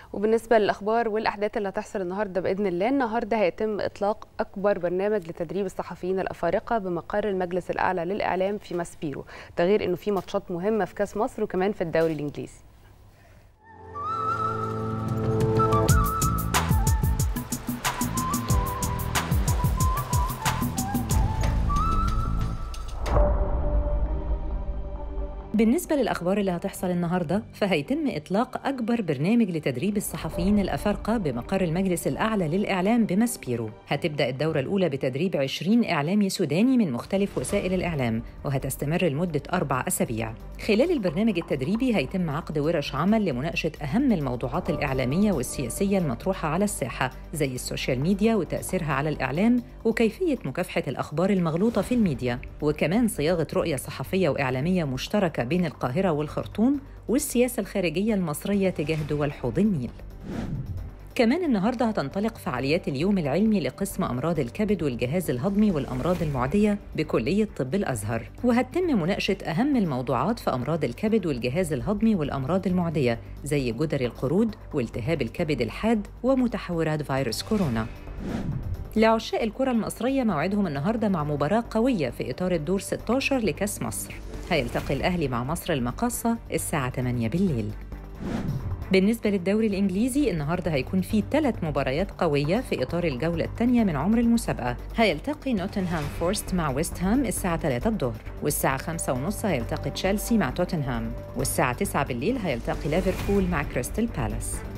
وبالنسبة للأخبار والأحداث اللي هتحصل النهاردة بإذن الله النهاردة هيتم إطلاق أكبر برنامج لتدريب الصحفيين الأفارقة بمقر المجلس الأعلى للإعلام في ماسبيرو ده غير إنه في ماتشات مهمة في كأس مصر وكمان في الدوري الإنجليزي بالنسبة للأخبار اللي هتحصل النهاردة فهيتم إطلاق أكبر برنامج لتدريب الصحفيين الأفارقة بمقر المجلس الأعلى للإعلام بماسبيرو هتبدأ الدورة الأولى بتدريب 20 إعلامي سوداني من مختلف وسائل الإعلام وهتستمر لمدة أربع أسابيع خلال البرنامج التدريبي هيتم عقد ورش عمل لمناقشة أهم الموضوعات الإعلامية والسياسية المطروحة على الساحة زي السوشيال ميديا وتأثيرها على الإعلام وكيفية مكافحة الأخبار المغلوطة في الميديا وكمان صياغة رؤية صحفية وإعلامية مشتركة بين القاهرة والخرطوم والسياسة الخارجية المصرية تجاه دول حوض النيل كمان النهارده هتنطلق فعاليات اليوم العلمي لقسم امراض الكبد والجهاز الهضمي والامراض المعديه بكليه طب الازهر وهتتم مناقشه اهم الموضوعات في امراض الكبد والجهاز الهضمي والامراض المعديه زي جدري القرود والتهاب الكبد الحاد ومتحورات فيروس كورونا لعشاق الكرة المصرية موعدهم النهاردة مع مباراة قوية في إطار الدور 16 لكأس مصر هيلتقي الأهلي مع مصر المقاصة الساعة 8 بالليل بالنسبة للدوري الإنجليزي النهاردة هيكون في ثلاث مباريات قوية في إطار الجولة الثانية من عمر المسابقة هيلتقي نوتنهام فورست مع ويست هام الساعة 3 الظهر والساعة 5 ونص هيلتقي تشيلسي مع توتنهام والساعة 9 بالليل هيلتقي ليفربول مع كريستال بالاس